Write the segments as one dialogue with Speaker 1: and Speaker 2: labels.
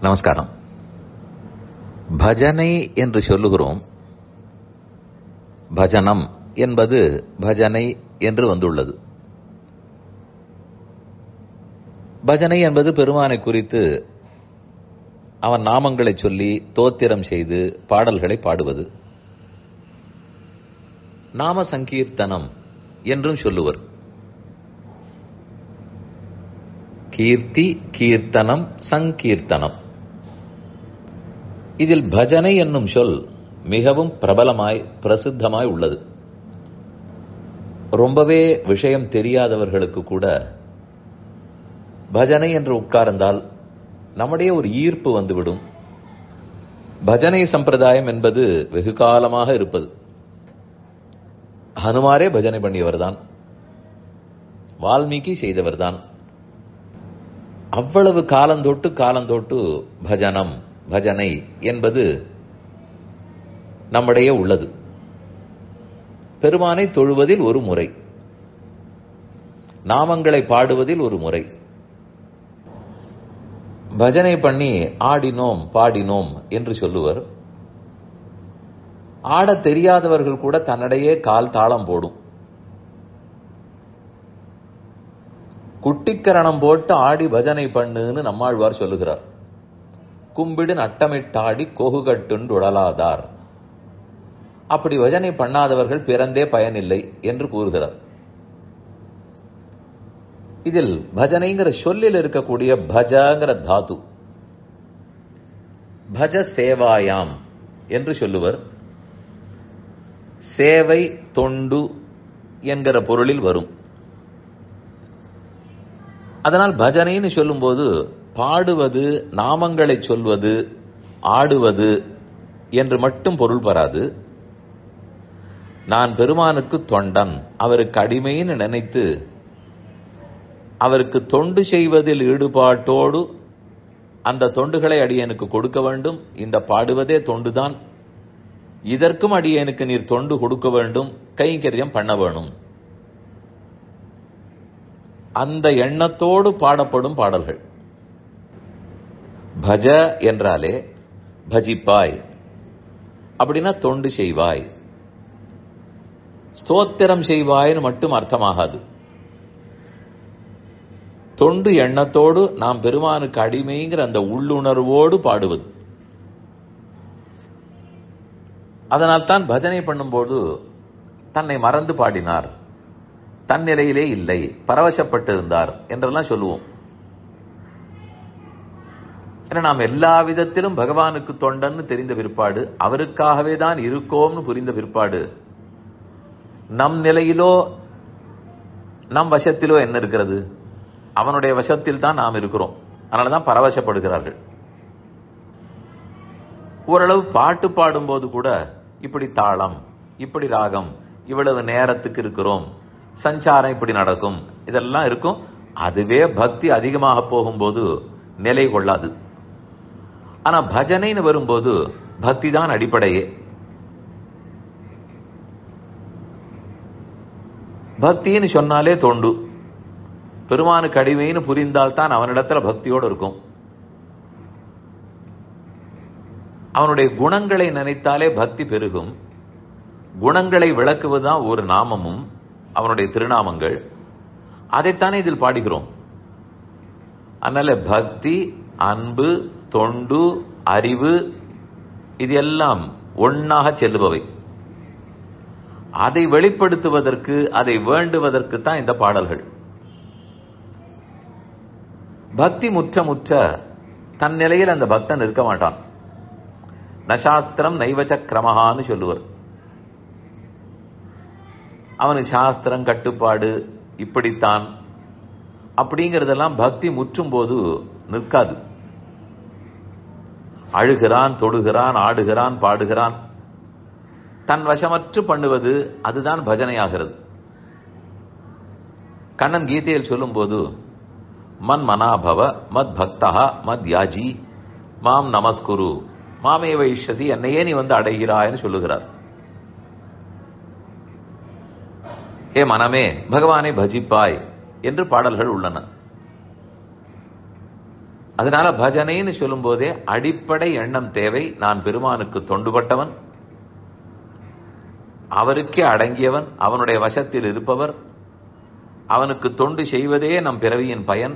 Speaker 1: நமஸ்காரம் பஜனை என்று சொல்லுகிறோம் பஜனம் என்பது பஜனை என்று வந்துள்ளது பஜனை என்பது பெருமானை குறித்து அவன் நாமங்களை சொல்லி தோத்திரம் செய்து பாடல்களை பாடுவது நாம சங்கீர்த்தனம் என்றும் சொல்லுவர் கீர்த்தி கீர்த்தனம் சங்கீர்த்தனம் இதில் பஜனை என்னும் சொல் மிகவும் பிரபலமாய் பிரசித்தமாய் உள்ளது ரொம்பவே விஷயம் தெரியாதவர்களுக்கு கூட பஜனை என்று உட்கார்ந்தால் நம்முடைய ஒரு ஈர்ப்பு வந்துவிடும் பஜனை சம்பிரதாயம் என்பது வெகு காலமாக இருப்பது ஹனுமாரே பஜனை பண்ணியவர்தான் வால்மீகி செய்தவர்தான் அவ்வளவு காலந்தொட்டு காலந்தொட்டு பஜனம் பஜனை என்பது நம்முடைய உள்ளது பெருமானை தொழுவதில் ஒரு முறை நாமங்களை பாடுவதில் ஒரு முறை பஜனை பண்ணி ஆடினோம் பாடினோம் என்று சொல்லுவர் ஆடத் தெரியாதவர்கள் கூட தன்னிடையே கால் தாளம் போடும் குட்டிக்கரணம் போட்டு ஆடி பஜனை பண்ணுன்னு நம்மாழ்வார் சொல்லுகிறார் கும்பிடு நட்டமிட்டாடி கொகுகட்டுண்டு உடலாதார் அப்படி பஜனை பண்ணாதவர்கள் பிறந்தே பயனில்லை என்று கூறுகிறார் இதில் பஜனைங்கிற சொல்லில் இருக்கக்கூடிய பஜங்கிற தாது பஜ சேவாயாம் என்று சொல்லுவர் சேவை தொண்டு என்கிற பொருளில் வரும் அதனால் பஜனைன்னு சொல்லும்போது பாடுவது நாமங்களை சொல்வது ஆடுவது என்று மட்டும் பொருள் பெறாது நான் பெருமானுக்கு தொண்டன் அவருக்கு அடிமைன்னு நினைத்து அவருக்கு தொண்டு செய்வதில் ஈடுபாட்டோடு அந்த தொண்டுகளை அடியனுக்கு கொடுக்க வேண்டும் இந்த பாடுவதே தொண்டுதான் இதற்கும் அடியனுக்கு நீர் தொண்டு கொடுக்க வேண்டும் கைங்கரியம் பண்ண வேணும் அந்த எண்ணத்தோடு பாடப்படும் பாடல்கள் பஜ என்றாலே பஜிப்பாய் அப்படின்னா தொண்டு செய்வாய் ஸ்தோத்திரம் செய்வாய்னு மட்டும் அர்த்தமாகாது தொண்டு எண்ணத்தோடு நாம் பெருமானுக்கு அடிமைங்கிற அந்த உள்ளுணர்வோடு பாடுவது அதனால் தான் பஜனை பண்ணும்போது தன்னை மறந்து பாடினார் தன் நிலையிலே இல்லை பரவசப்பட்டிருந்தார் என்றெல்லாம் சொல்லுவோம் ஏன்னா நாம் எல்லா விதத்திலும் பகவானுக்கு தொண்டன்னு தெரிந்த பிற்பாடு அவருக்காகவே தான் இருக்கோம்னு புரிந்த பிற்பாடு நம் நிலையிலோ நம் வசத்திலோ என்ன இருக்கிறது அவனுடைய வசத்தில் தான் நாம் இருக்கிறோம் அதனாலதான் பரவசப்படுகிறார்கள் ஓரளவு பாட்டு பாடும்போது கூட இப்படி தாளம் இப்படி ராகம் இவ்வளவு நேரத்துக்கு இருக்கிறோம் சஞ்சாரம் இப்படி நடக்கும் இதெல்லாம் இருக்கும் அதுவே பக்தி அதிகமாக போகும்போது நிலை கொள்ளாது ஆனா பஜனைன்னு வரும்போது பக்தி தான் அடிப்படையே பக்தின்னு சொன்னாலே தொண்டு பெருமானுக்கு அடிமைன்னு புரிந்தால் தான் அவனிடத்துல பக்தியோடு இருக்கும் அவனுடைய குணங்களை நினைத்தாலே பக்தி பெருகும் குணங்களை விளக்குவதுதான் ஒரு நாமமும் அவனுடைய திருநாமங்கள் அதைத்தானே இதில் பாடுகிறோம் அதனால பக்தி அன்பு தொண்டு அறிவு இது எல்லாம் ஒன்னாக செல்லுபவை அதை வெளிப்படுத்துவதற்கு அதை வேண்டுவதற்கு தான் இந்த பாடல்கள் பக்தி முற்ற முற்ற தன் நிலையில் அந்த பக்தன் இருக்க மாட்டான் நசாஸ்திரம் நைவச்ச கிரமஹான்னு சொல்லுவர் அவனுக்கு சாஸ்திரம் கட்டுப்பாடு இப்படித்தான் அப்படிங்கறதெல்லாம் பக்தி முற்றும் போது நிற்காது அழுகிறான் தொடுகிறான் ஆடுகிறான் பாடுகிறான் தன் வசமற்று பண்ணுவது அதுதான் பஜனையாகிறது கண்ணன் கீதையில் சொல்லும்போது மன் மனாபவ மத் பக்தா மத் யாஜி மாம் நமஸ்குரு மாமே வைஷதி என்னையே நீ வந்து அடைகிறாய்னு சொல்லுகிறார் ஹே மனமே பகவானை பஜிப்பாய் என்று பாடல்கள் உள்ளன அதனால பஜனைன்னு சொல்லும் போதே அடிப்படை எண்ணம் தேவை நான் பெருமானுக்கு தொண்டுபட்டவன் அவருக்கே அடங்கியவன் அவனுடைய வசத்தில் இருப்பவர் அவனுக்கு தொண்டு செய்வதே நம் பிறவியின் பயன்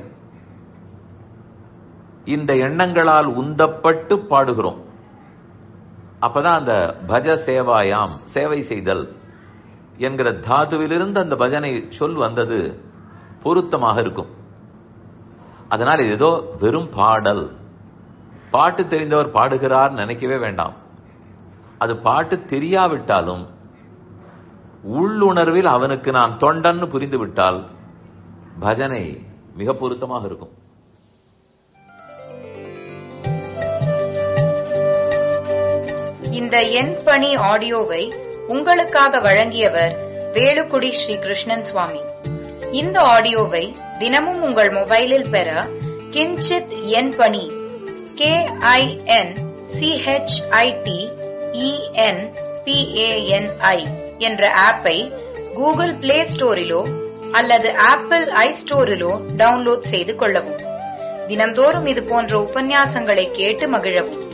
Speaker 1: இந்த எண்ணங்களால் உந்தப்பட்டு பாடுகிறோம் அப்பதான் அந்த பஜ சேவாயாம் சேவை செய்தல் என்கிற தாதுவிலிருந்து அந்த பஜனை சொல் வந்தது பொருத்தமாக இருக்கும் அதனால் இது ஏதோ வெறும் பாடல் பாட்டு தெரிந்தவர் பாடுகிறார் நினைக்கவே வேண்டாம் அது பாட்டு தெரியாவிட்டாலும் உள்ளுணர்வில் அவனுக்கு நான் தொண்டன்னு புரிந்து விட்டால் பஜனை மிக பொருத்தமாக இருக்கும்
Speaker 2: இந்த எண் பணி ஆடியோவை உங்களுக்காக வழங்கியவர் வேலுக்குடி ஸ்ரீ கிருஷ்ணன் சுவாமி இந்த ஆடியோவை தினமும் உங்கள் மொபைலில் பெற கிஞ்சித் எண் பணி கே ஐ என் சிஹெச்ஐடி இஎன் பிஏஎன்ஐ என்ற ஆப்பை கூகுள் பிளே ஸ்டோரிலோ அல்லது ஆப்பிள் ஐ ஸ்டோரிலோ டவுன்லோட் செய்து கொள்ளவும் தினந்தோறும் இது போன்ற உபன்யாசங்களை கேட்டு மகிழவும்